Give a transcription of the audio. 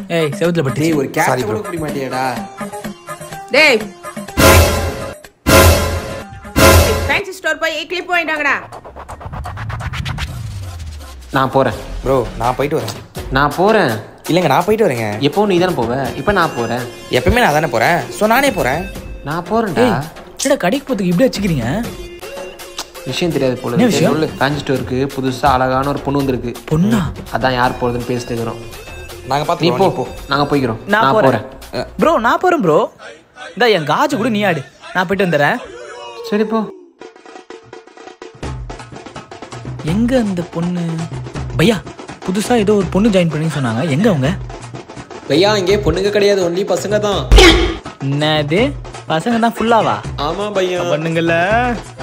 ஏய் செவுத்துல பட்டு டேய் ஒரு கேட்ச் கூட குடி மாட்டியாடா டேய் ஃபேன்சி ஸ்டோர் போய் கிளிப் வாங்கிட்டாங்கடா நான் போறேன் ப்ரோ நான் போயிட்டு வரேன் நான் போறேன் இல்லைங்க நான் போயிட்டு வரேங்க எப்போ நீ தானே போவ இப்போ நான் போறேன் எப்பயுமே நான் தானே போறேன் ஸோ நானே போறேன் நான் போறேன்டா என்னடா கடைக்கு போறதுக்கு இப்படி வச்சுக்கிறீங்க விஷயம் தெரியாது போல என்ன இருக்கு. விஷயம்? சொல்லு ஃபேன்சி ஸ்டோருக்கு புதுசா அழகான ஒரு பொண்ணு வந்திருக்கு பொண்ணா அதான் யார் போறதுன்னு பேசிட்டு இருக்கிறோம் நாங்க நீ பார்த்து போ போ நாங்க போய்க்கிறோம் நான் நான் போறேன் போறேன் ப்ரோ நான் போறேன் ப்ரோ இந்த என் காஜு கூட நீ ஆடு நான் போயிட்டு வந்துடுறேன் சரி போ எங்க அந்த பொண்ணு பையா புதுசா ஏதோ ஒரு பொண்ணு ஜாயின் பண்ணி சொன்னாங்க எங்க அவங்க பையா இங்கே பொண்ணுங்க கிடையாது ஒன்லி பசங்க தான் என்னது பசங்க தான் ஃபுல்லாவா ஆமா பையா பண்ணுங்கல்ல